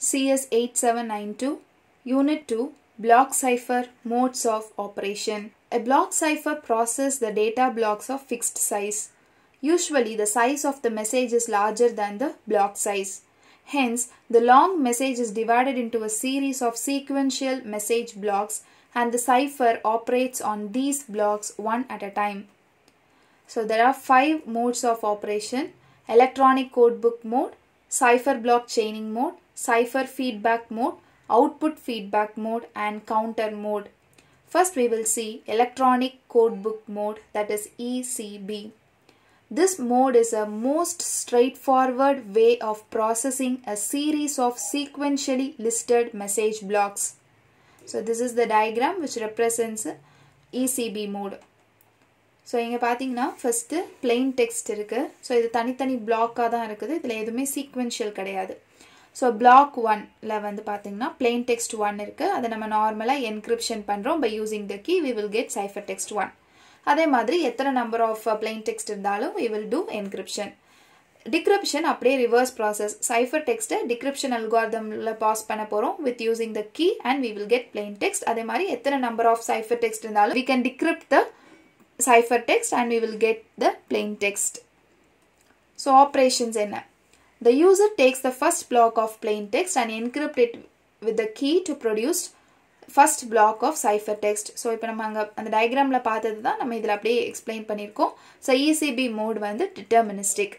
CS8792 Unit 2 Block Cipher Modes of Operation A block cipher processes the data blocks of fixed size. Usually the size of the message is larger than the block size. Hence, the long message is divided into a series of sequential message blocks and the cipher operates on these blocks one at a time. So there are five modes of operation electronic codebook mode, cipher block chaining mode, cipher feedback mode, output feedback mode and counter mode. First we will see electronic codebook mode that is ECB. This mode is a most straightforward way of processing a series of sequentially listed message blocks. So this is the diagram which represents ECB mode. So இங்கே பார்த்தீங்கன்னா first plain text இருக்குது so இது தனித்தனி பிளாக்காக தான் இருக்குது இதில் எதுவுமே சீக்வென்ஷியல் கிடையாது ஸோ பிளாக் ஒன்ல வந்து பார்த்தீங்கன்னா பிளெயின் டெக்ஸ்ட் ஒன் இருக்குது அதை நம்ம நார்மலாக என்கிரிப்ஷன் பண்ணுறோம் by using the key we will get cipher text one அதே மாதிரி எத்தனை நம்பர் ஆஃப் பிளெயின் டெக்ஸ்ட் இருந்தாலும் we will do encryption decryption அப்படியே ரிவர்ஸ் ப்ராசஸ் சைஃபர் டெக்ஸ்ட்டை டிக்ரிப்ஷன் அல்கார்தமில் பாஸ் பண்ண போகிறோம் with using the key and we will get plain text அதே மாதிரி எத்தனை நம்பர் ஆஃப் சைஃபர் டெக்ஸ்ட் இருந்தாலும் we can decrypt the cipher text and we will get the plain text. So operations என்ன The user takes the first block of plain text and encrypt it with the key to produce first block of cipher text. So இப்போ நம்ம அங்கே அந்த டயக்ராமில் பார்த்தது தான் நம்ம இதில் அப்படியே எக்ஸ்பிளைன் பண்ணியிருக்கோம் ஸோ இசிபி மோட் வந்து deterministic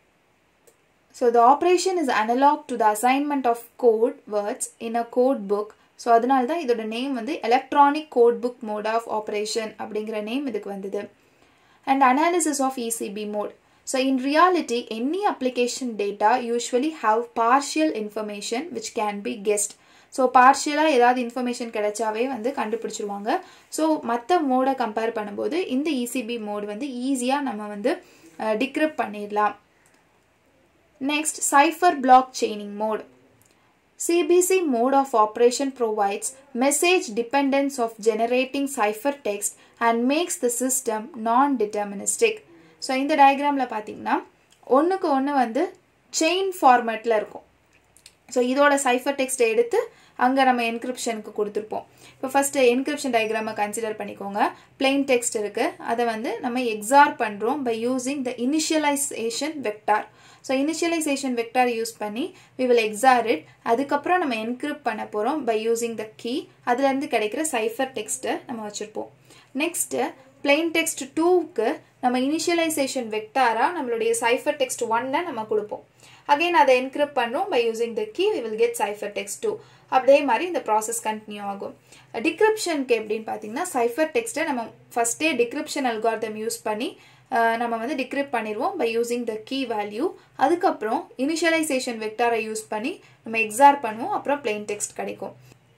so the operation is analog to the assignment of code words in a code book so அதனால தான் இதோட நேம் வந்து electronic code book mode of operation அப்படிங்கிற நேம் இதுக்கு வந்தது and analysis of ECB mode so in reality any application data usually have partial information which can be guessed so பார்ஷியலாக ஏதாவது information கிடைச்சாவே வந்து கண்டுபிடிச்சிருவாங்க ஸோ மற்ற மோடை கம்பேர் பண்ணும்போது இந்த இசிபி மோட் வந்து ஈஸியாக நம்ம வந்து டிக்ரிப் பண்ணிடலாம் next cipher block chaining mode CBC mode of operation provides message dependence of generating ciphertext and makes the system non-deterministic. So இந்த டயக்ராமில் பார்த்தீங்கன்னா ஒன்றுக்கு ஒன்று வந்து செயின் ஃபார்மேட்டில் இருக்கும் ஸோ இதோட சைஃபர் டெக்ஸ்ட்டை எடுத்து அங்கே நம்ம என்கிரிப்ஷனுக்கு கொடுத்துருப்போம் இப்போ ஃபஸ்ட்டு என்கிரிப்ஷன் டயக்ராமை கன்சிடர் பண்ணிக்கோங்க பிளெயின் டெக்ஸ்ட் இருக்குது அதை வந்து நம்ம எக்ஸார் பண்ணுறோம் by using the initialization vector so initialization vector use பண்ணி வி வில் எக்ஸார் இட் அதுக்கப்புறம் நம்ம என்கிரிப்ட் பண்ண போகிறோம் பை யூஸிங் த கீ அதுலேருந்து கிடைக்கிற சைஃபர் டெக்ஸ்ட்டை நம்ம வச்சுருப்போம் நெக்ஸ்ட்டு பிளெயின் டெக்ஸ்ட் டூவுக்கு நம்ம இனிஷியலைசேஷன் வெக்டாராக நம்மளுடைய சைஃபர் டெக்ஸ்ட் ஒன்னை நம்ம கொடுப்போம் அகைன் அதை என்கிரிப்ட் பண்ணுறோம் by using the key we will get cipher text two அப்படியே மாதிரி இந்த ப்ராசஸ் கண்டினியூ ஆகும் டிக்ரிப்ஷனுக்கு எப்படின்னு பார்த்தீங்கன்னா சைஃபர் டெக்ஸ்ட்டை நம்ம ஃபஸ்ட்டே டிக்ரிப்ஷன் அல்கார்தம் யூஸ் பண்ணி நம்ம வந்து டிக்ரிப்ட் பண்ணிடுவோம் by using the key value அதுக்கப்புறம் இனிஷியலைசேஷன் வெக்டாரை யூஸ் பண்ணி நம்ம எக்ஸார் பண்ணுவோம் அப்புறம் பிளெயின் டெக்ஸ்ட் கிடைக்கும்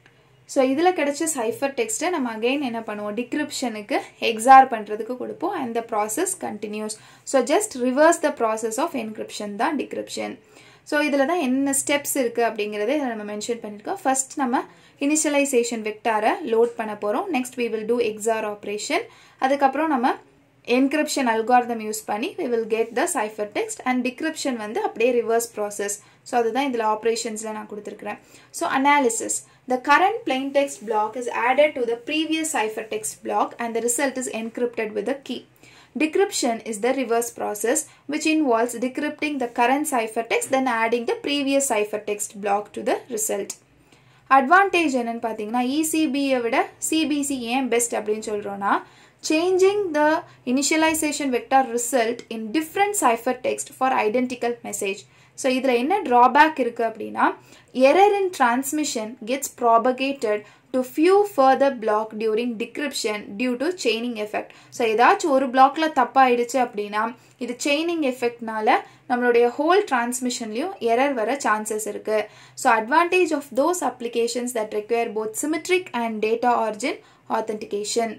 ஸோ இதில் கிடைச்ச சைஃபர் டெக்ஸ்ட்டை நம்ம அகெயின் என்ன பண்ணுவோம் டிக்ரிப்ஷனுக்கு எக்ஸார் பண்ணுறதுக்கு கொடுப்போம் and the process continues so just reverse the process of encryption தான் டிக்ரிப்ஷன் ஸோ இதில் தான் என்ன ஸ்டெப்ஸ் இருக்குது அப்படிங்கிறத இதை நம்ம மென்ஷன் பண்ணியிருக்கோம் ஃபர்ஸ்ட் நம்ம இனிஷியலைசேஷன் வெக்டாரை லோட் பண்ண போகிறோம் next we will do XOR operation அதுக்கப்புறம் நம்ம என்கிரிப்ஷன் அல்கார்தம் யூஸ் பண்ணி we will get the cipher text and decryption வந்து அப்படியே ரிவர்ஸ் ப்ராசஸ் ஸோ அதுதான் இதில் ஆப்ரேஷன்ஸில் நான் கொடுத்துருக்குறேன் so analysis The current plain text block is added to the previous ciphertext block and the result is encrypted with a key. Decryption is the reverse process which involves decrypting the current ciphertext then adding the previous ciphertext block to the result. Advantage என்னன்னு பார்த்தீங்கன்னா இசிபியை விட CBC ஏன் best அப்படின்னு சொல்கிறோன்னா changing the initialization vector result in different cipher text for identical message so இதில் என்ன drawback இருக்குது அப்படின்னா error in transmission gets propagated to few further block during decryption due to chaining effect so ஏதாச்சும் ஒரு பிளாக்ல தப்பாயிடுச்சு அப்படின்னா இது செயினிங் எஃபெக்ட்னால நம்மளுடைய ஹோல் டிரான்ஸ்மிஷன்லையும் எரர் வர சான்சஸ் இருக்கு so advantage of those applications that require both symmetric and data origin authentication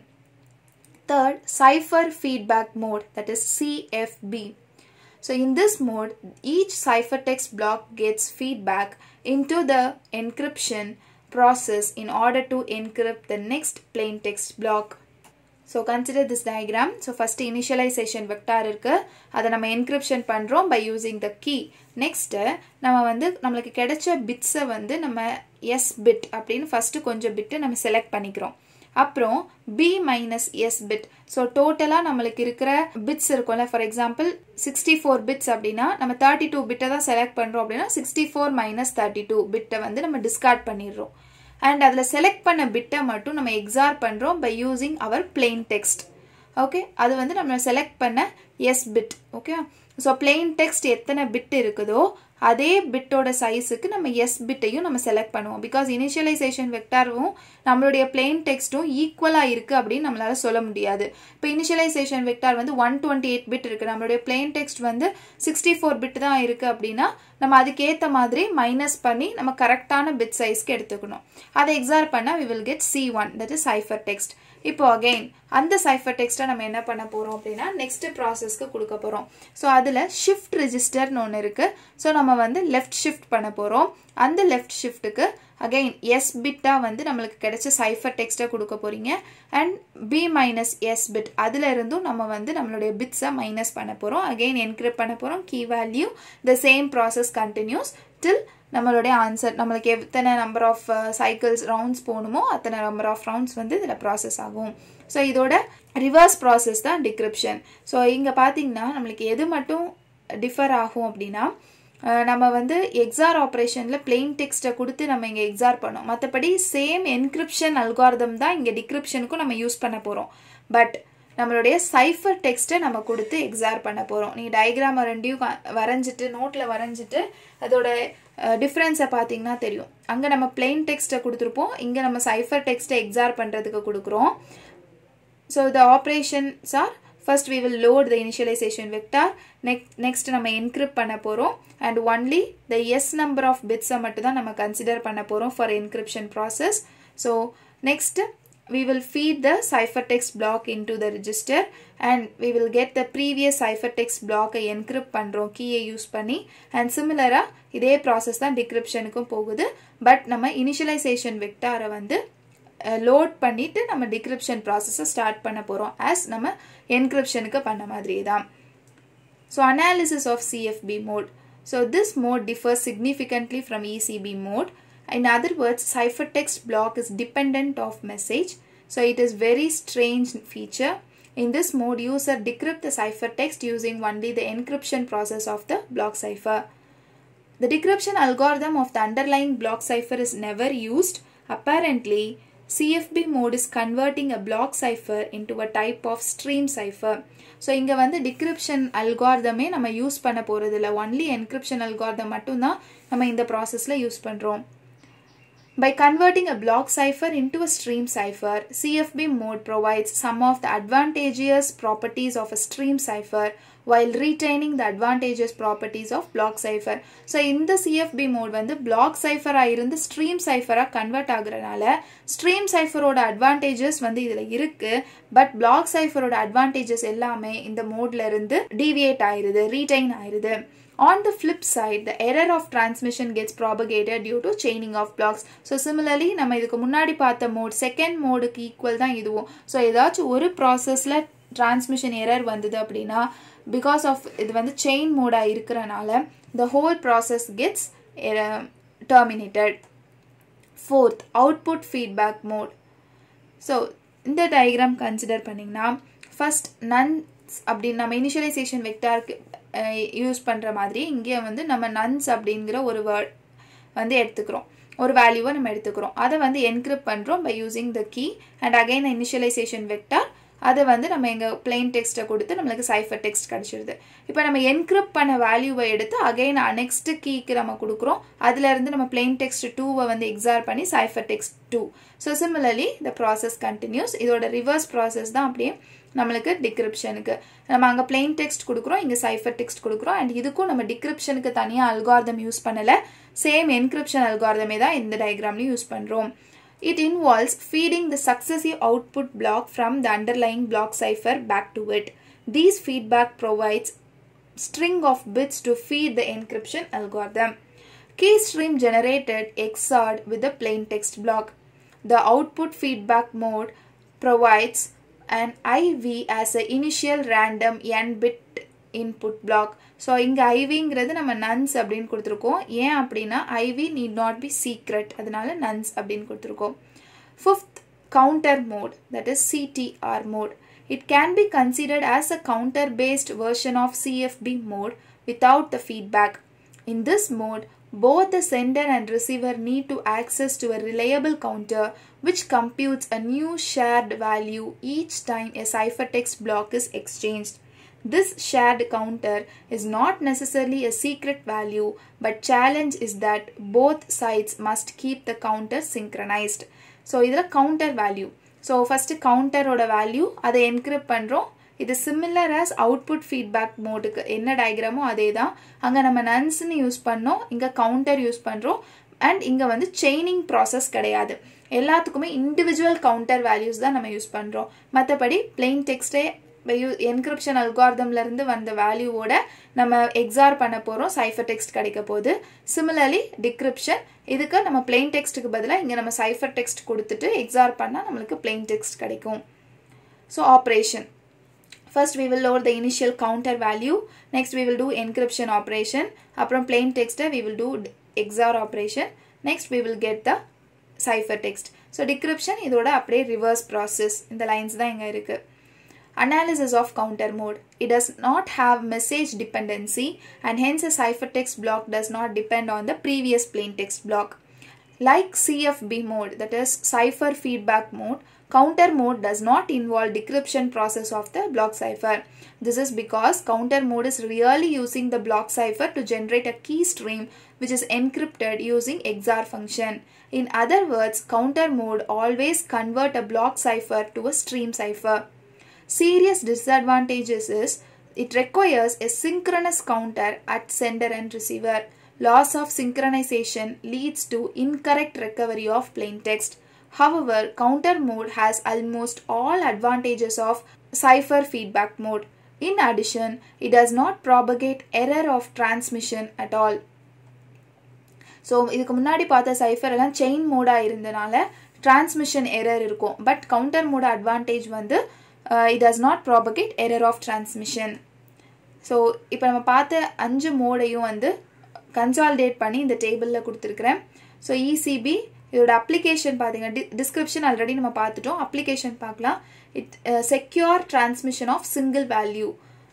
third cipher feedback mode that is CFB So in this mode, each ciphertext block gets feedback into the encryption process in order to encrypt the next plain text block. So consider this diagram so first initialization vector இருக்குது அதை நம்ம encryption பண்ணுறோம் by using the key next நம்ம வந்து நம்மளுக்கு கிடைச்ச பிட்ஸை வந்து நம்ம எஸ் பிட் அப்படின்னு ஃபஸ்ட்டு கொஞ்சம் பிட்டு நம்ம செலக்ட் பண்ணிக்கிறோம் அப்புறம் P minus S bit so டோட்டலாக நம்மளுக்கு இருக்கிற பிட்ஸ் இருக்கும்ல for example sixty four bits அப்படின்னா நம்ம தேர்ட்டி டூ பிட்டை தான் செலக்ட் பண்ணுறோம் அப்படின்னா sixty four minus thirty two பிட்டை வந்து நம்ம டிஸ்கார்ட் பண்ணிடுறோம் அண்ட் அதில் செலக்ட் பண்ண பிட்டை மட்டும் நம்ம எக்ஸார் பண்ணுறோம் by using our plain text okay அது வந்து நம்ம செலக்ட் பண்ண S bit okay so plain text எத்தனை பிட் இருக்குதோ அதே பிட்டோட சைஸுக்கு நம்ம எஸ் பிட்டையும் நம்ம செலக்ட் பண்ணுவோம் பிகாஸ் இனிஷியலைசேஷன் வெக்டாரும் நம்மளுடைய பிளெயின் டெக்ஸ்ட்டும் ஈக்குவலாக இருக்குது அப்படின்னு நம்மளால சொல்ல முடியாது இப்போ இனிஷியலைசேஷன் வெக்டார் வந்து ஒன் டுவெண்ட்டி எயிட் பிட் இருக்குது நம்மளுடைய பிளெயின் டெக்ஸ்ட் வந்து சிக்ஸ்டி ஃபோர் பிட் தான் இருக்குது அப்படின்னா நம்ம அதுக்கேற்ற மாதிரி மைனஸ் பண்ணி நம்ம கரெக்டான பிட் சைஸ்க்கு எடுத்துக்கணும் அதை எக்ஸார் பண்ணால் we will get C one that is cipher text இப்போ அகெயின் அந்த சைஃபர் டெக்ஸ்ட்டை நம்ம என்ன பண்ண போகிறோம் அப்படின்னா நெக்ஸ்ட் ப்ராசஸ்க்கு கொடுக்க போகிறோம் ஸோ அதில் ஷிஃப்ட் ரிஜிஸ்டர்னு ஒன்று இருக்குது ஸோ நம்ம வந்து லெஃப்ட் ஷிஃப்ட் பண்ண போகிறோம் அந்த லெஃப்ட் ஷிஃப்ட்டுக்கு அகெயின் எஸ் பிட்டாக வந்து நம்மளுக்கு கிடைச்ச சைஃபர் டெக்ஸ்ட்டை கொடுக்க போகிறீங்க and P minus S bit அதில் இருந்தும் நம்ம வந்து நம்மளுடைய பிட்ஸை மைனஸ் பண்ண போகிறோம் அகெயின் என்கிரிப்ட் பண்ண போகிறோம் key value the same process continues till நம்மளுடைய ஆன்சர் நம்மளுக்கு எத்தனை நம்பர் ஆஃப் சைக்கிள்ஸ் ரவுண்ட்ஸ் போகணுமோ அத்தனை நம்பர் ஆஃப் ரவுண்ட்ஸ் வந்து இதில் ப்ராசஸ் ஆகும் ஸோ இதோட ரிவர்ஸ் ப்ராசஸ் தான் டிக்ரிப்ஷன் ஸோ இங்கே பார்த்தீங்கன்னா நம்மளுக்கு எது மட்டும் டிஃபர் ஆகும் அப்படின்னா நம்ம வந்து எக்ஸார் ஆப்ரேஷனில் பிளெயின் டெக்ஸ்ட்டை கொடுத்து நம்ம இங்கே எக்ஸார் பண்ணோம் மற்றபடி சேம் என்கிரிப்ஷன் அல்காரதம் தான் இங்கே டிக்ரிப்ஷனுக்கும் நம்ம யூஸ் பண்ண போகிறோம் பட் நம்மளுடைய சைஃபர் டெக்ஸ்ட்டை நம்ம கொடுத்து எக்ஸார் பண்ண போகிறோம் நீ டயக்ராமை ரெண்டையும் வரைஞ்சிட்டு நோட்டில் வரைஞ்சிட்டு அதோட டிஃப்ரென்ஸை பார்த்தீங்கன்னா தெரியும் அங்கே நம்ம பிளெயின் டெக்ஸ்ட்டை கொடுத்துருப்போம் இங்கே நம்ம சைஃபர் டெக்ஸ்ட்டை எக்ஸார் பண்ணுறதுக்கு கொடுக்குறோம் so the operations are first we will load the initialization vector next next நம்ம என்கிரிப்ட் பண்ண போகிறோம் and only the S number of பிட்ஸை மட்டும் தான் நம்ம கன்சிடர் பண்ண போகிறோம் for encryption process so next we will feed the ciphertext block into the register and we will get the previous ciphertext block encrypt பண்றோம் கீயை யூஸ் பண்ணி and similar இதே ப்ராசஸ் தான் டிக்ரிப்ஷனுக்கும் போகுது பட் நம்ம இனிஷியலைசேஷன் வெக்டாரை வந்து லோட் பண்ணிட்டு நம்ம டிக்ரிப்ஷன் ப்ராசஸை ஸ்டார்ட் பண்ண போகிறோம் ஆஸ் நம்ம என்கிரிப்ஷனுக்கு பண்ண மாதிரி தான் so analysis of CFB mode so this mode differs significantly from ECB mode In other words, ciphertext block is dependent of message. So it is very strange feature. In this mode, user decrypt the ciphertext using only the encryption process of the block cipher. The decryption algorithm of the underlying block cipher is never used. Apparently, CFB mode is converting a block cipher into a type of stream cipher. So இங்கே வந்து decryption அல்கார்தமே நம்ம use பண்ண போகிறது இல்லை only encryption algorithm மட்டும்தான் நம்ம இந்த ப்ராசஸில் யூஸ் பண்ணுறோம் By converting a block cipher into a stream cipher, CFB mode provides some of the advantageous properties of a stream cipher while retaining the advantageous properties of block cipher. So இந்த CFB mode வந்து block cipher இருந்து stream cipher convert ஆகுறனால stream cipherோட advantages வந்து இதில் இருக்கு but block cipherோட advantages எல்லாமே இந்த மோட்ல இருந்து deviate ஆயிருது retain ஆயிருது On the flip side, the error of transmission gets propagated due to chaining of blocks. So similarly நம்ம இதுக்கு முன்னாடி பார்த்த மோட் செகண்ட் மோடுக்கு ஈக்குவல் தான் இதுவும் ஸோ ஏதாச்சும் ஒரு ப்ராசஸில் டிரான்ஸ்மிஷன் எரர் வந்தது அப்படின்னா பிகாஸ் ஆஃப் இது வந்து செயின் மோடாக இருக்கிறனால the whole process gets terminated fourth output feedback mode so இந்த டயக்ராம் கன்சிடர் பண்ணிங்கன்னா ஃபர்ஸ்ட் நன்ஸ் அப்படின்னு நம்ம இனிஷியலைசேஷன் வெக்டாருக்கு யூஸ் பண்ணுற மாதிரி இங்கே வந்து நம்ம நன்ஸ் அப்படிங்கிற ஒரு வேர்ட் வந்து எடுத்துக்கிறோம் ஒரு வேல்யூவை நம்ம எடுத்துக்கிறோம் அதை வந்து என்கிரிப்ட் பண்ணுறோம் by using the key and again initialization vector அதை வந்து நம்ம எங்கள் பிளெயின் டெக்ஸ்ட்டை கொடுத்து நம்மளுக்கு சைஃபர் டெக்ஸ்ட் கிடச்சிருது இப்போ நம்ம என்கிரிப்ட் பண்ண வேல்யூவை எடுத்து அகைன் நெக்ஸ்ட் கீக்கு நம்ம கொடுக்குறோம் அதுலேருந்து நம்ம பிளெயின் டெக்ஸ்ட் டூவை வந்து எக்ஸார் பண்ணி cipher text two so similarly the process continues இதோட ரிவர்ஸ் ப்ராசஸ் தான் அப்படியே நம்மளுக்கு டிக்ரிப்ஷனுக்கு நம்ம அங்கே பிளெயின் டெக்ஸ்ட் கொடுக்குறோம் இங்கே சைஃபர் டெக்ஸ்ட் கொடுக்குறோம் அண்ட் இதுக்கும் நம்ம டிக்ரிப்ஷனுக்கு தனியாக அல்கார்தம் யூஸ் பண்ணலை சேம் என்கிரிப்ஷன் அல்கார்தமே தான் இந்த டயக்ராம்லையும் யூஸ் பண்ணுறோம் It involves feeding the successive output block from the underlying block cipher back to it. These feedback provides string of bits to feed the encryption algorithm. Key stream generated XORed with the plain text block. The output feedback mode provides and IV as a initial random n bit input block so இங்கே ஐவிங்கிறது நம்ம nonce அப்படின்னு கொடுத்துருக்கோம் ஏன் அப்படின்னா IV need not be secret அதனால nonce அப்படின்னு கொடுத்துருக்கோம் fifth counter mode that is CTR mode It can be considered as a counter-based version of CFB mode without the feedback. In this mode, both the sender and receiver need to access to a reliable counter which computes a new shared value each time a ciphertext block is exchanged. This shared counter is not necessarily a secret value, but challenge is that both sides must keep the counter synchronized. So, இதில் counter value. So first கவுண்டரோட value அதை encrypt பண்ணுறோம் இது similar as output feedback மோடுக்கு என்ன டயக்ராமோ அதே தான் அங்கே நம்ம நன்ஸ்னு யூஸ் பண்ணோம் இங்கே கவுண்டர் யூஸ் பண்ணுறோம் அண்ட் இங்கே வந்து செயினிங் ப்ராசஸ் கிடையாது எல்லாத்துக்குமே இண்டிவிஜுவல் கவுண்டர் வேல்யூஸ் தான் நம்ம யூஸ் பண்ணுறோம் மற்றபடி பிளெயின் டெக்ஸ்டே என்கிரிப்ஷன் அல்கார்தம்லேருந்து வந்த வேல்யூவோட நம்ம எக்ஸார் பண்ண போகிறோம் சைஃபர் டெக்ஸ்ட் கிடைக்க போகுது சிமிலர்லி டிக்ரிப்ஷன் இதுக்கு நம்ம பிளெயின் டெக்ஸ்ட்டுக்கு பதிலாக இங்கே நம்ம சைஃபர் டெக்ஸ்ட் கொடுத்துட்டு எக்ஸார் பண்ணால் நம்மளுக்கு பிளெயின் டெக்ஸ்ட் கிடைக்கும் so operation first we will load the initial counter value next we will do encryption operation அப்புறம் plain text we will do XOR operation next we will get the cipher text so decryption இதோட அப்படியே reverse process இந்த lines தான் இங்க இருக்கு analysis of counter mode it does not have message dependency and hence a ciphertext block does not depend on the previous plain text block like CFB mode that is cipher feedback mode counter mode does not involve decryption process of the block cipher this is because counter mode is really using the block cipher to generate a key stream which is encrypted using XOR function in other words counter mode always convert a block cipher to a stream cipher Serious disadvantages is it requires a synchronous counter at sender and receiver. Loss of synchronization leads to incorrect recovery of plain text. However, counter mode has almost all advantages of cipher feedback mode. In addition, it does not propagate error of transmission at all. So இதுக்கு முன்னாடி பார்த்த cipher எல்லாம் chain மோடாக இருந்தனால transmission error இருக்கும் but counter மோட advantage வந்து it does not propagate error of transmission so இப்போ நம்ம பார்த்த அஞ்சு மோடையும் வந்து கன்சால்டேட் பண்ணி இந்த டேபிளில் கொடுத்துருக்குறேன் ஸோ இசிபி இதோட அப்ளிகேஷன் பார்த்தீங்க டி டிஸ்கிரிப்ஷன் ஆல்ரெடி நம்ம பார்த்துட்டோம் அப்ளிகேஷன் பார்க்கலாம் it secure transmission of single value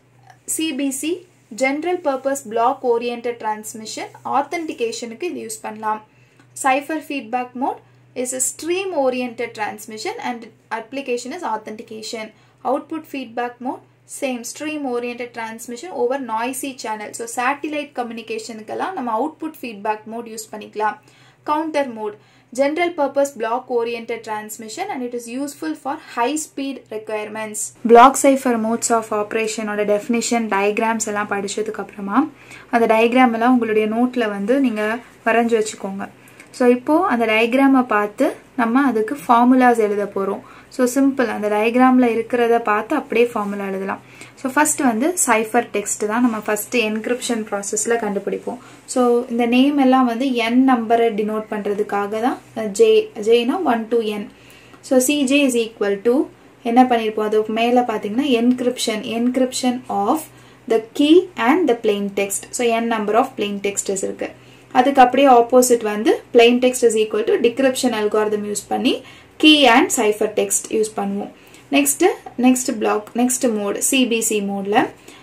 CBC general purpose block oriented transmission ஆத்தன்டிகேஷனுக்கு இது யூஸ் பண்ணலாம் cipher feedback mode is a stream oriented transmission and application is authentication. Output feedback mode same stream oriented transmission over noisy channel. So satellite communication கெல்லாம் நம்ம output feedback mode use பண்ணிக்கலாம். Counter mode general purpose block oriented transmission and it is useful for high speed requirements. Block cipher modes of operation ஓட definition diagrams எல்லாம் படிச்சதுக்கு அப்புறமா அந்த diagram எல்லாம் உங்களுடைய நோட்ல வந்து நீங்க வரைஞ்சு வச்சுக்கோங்க ஸோ இப்போது அந்த டயக்ராமை பார்த்து நம்ம அதுக்கு ஃபார்முலாஸ் எழுத போகிறோம் ஸோ சிம்பிள் அந்த டயக்ராமில் இருக்கிறத பார்த்து அப்படியே ஃபார்முலா எழுதலாம் ஸோ ஃபர்ஸ்ட் வந்து சைஃபர் டெக்ஸ்ட் தான் நம்ம ஃபர்ஸ்ட் என்கிரிப்ஷன் ப்ராசஸில் கண்டுபிடிப்போம் ஸோ இந்த நேம் எல்லாம் வந்து என் நம்பரை டினோட் பண்ணுறதுக்காக தான் ஜே ஜேனா one to N so CJ is equal to என்ன பண்ணியிருப்போம் அதுக்கு மேலே பார்த்தீங்கன்னா encryption encryption of the key and the plain text so N number of plain texts இருக்கு அதுக்கு அப்படியே ஆப்போசிட் வந்து plain text is equal to decryption algorithm use பண்ணி key and cipher text use பண்ணுவோம் next next block next mode CBC மோட்ல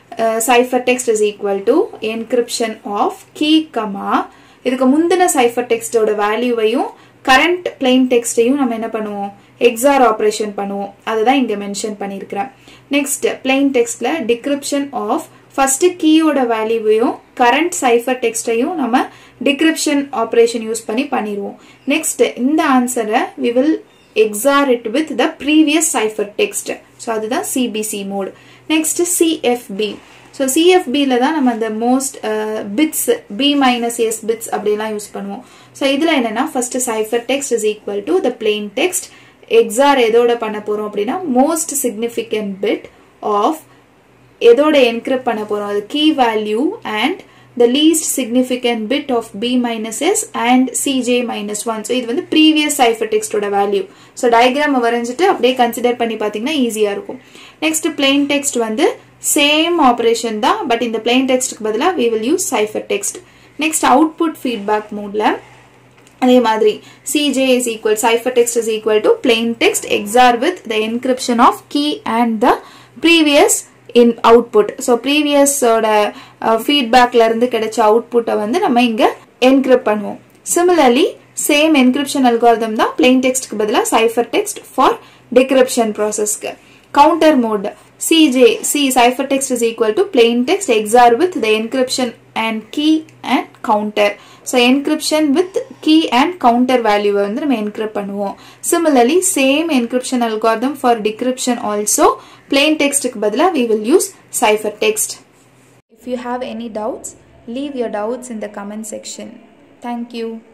cipher text is equal to encryption of key comma இதுக்கு முந்தின cipher டெக்ஸ்டோட வேல்யூவையும் கரண்ட் பிளெயின் டெக்ஸ்டையும் நம்ம என்ன பண்ணுவோம் எக்ஸார் ஆப்ரேஷன் பண்ணுவோம் அதுதான் இங்க மென்ஷன் பண்ணியிருக்கிறேன் நெக்ஸ்ட் பிளெயின் டெக்ஸ்ட்ல டிக்ரிப்ஷன் ஆஃப் ஃபர்ஸ்ட் கீயோட வேல்யூவையும் கரண்ட் சைஃபர் டெக்ஸ்டையும் நம்ம டிக்ரிப்ஷன் ஆப்ரேஷன் யூஸ் பண்ணி பண்ணிடுவோம் நெக்ஸ்ட் இந்த ஆன்சரை we will XOR it with the previous cipher text so அதுதான் CBC mode next CFB so சிஎஃப்பியில் தான் நம்ம அந்த most bits B minus S bits அப்படிலாம் யூஸ் பண்ணுவோம் ஸோ இதில் என்னன்னா first cipher text is equal to the plain text XOR எதோட பண்ண போறோம் அப்படின்னா மோஸ்ட் சிக்னிஃபிகண்ட் பிட் ஆஃப் எதோட என்கிரிப்ட் பண்ண போறோம் அது key value and the least significant bit of b minus s and cj minus 1 so இது வந்து previous ciphertext ஓட value so diagram வரைஞ்சிட்டு அப்படியே consider பண்ணி பார்த்தீங்கன்னா ஈஸியா இருக்கும் next plain text வந்து same operation தான் but இந்த plain textக்கு பதிலா we will use ciphertext next output feedback modeல அதே மாதிரி cj is equal ciphertext is equal to plain text XOR with the encryption of key and the previous in output so previous ஓட ஃபீட்பேக்ல இருந்து கிடைச்ச அவுட்புட்டை வந்து நம்ம இங்க என்கிரிப்ட் பண்ணுவோம் similarly சேம் என்கிரிப்ஷன் அல்காரிதம் தான் பிளெயின் டெக்ஸ்ட்க்கு பதிலாக சைஃபர் டெக்ஸ்ட் ஃபார் டிகிரிப்ஷன் ப்ராசஸ்க்கு counter mode CJ C ciphertext is equal to plain text XOR with the encryption and key and counter so encryption with key and counter value வந்து நம்ம encrypt பண்ணுவோம் similarly same encryption algorithm for decryption also plain text க்கு பதிலா we will use ciphertext if you have any doubts leave your doubts in the comment section thank you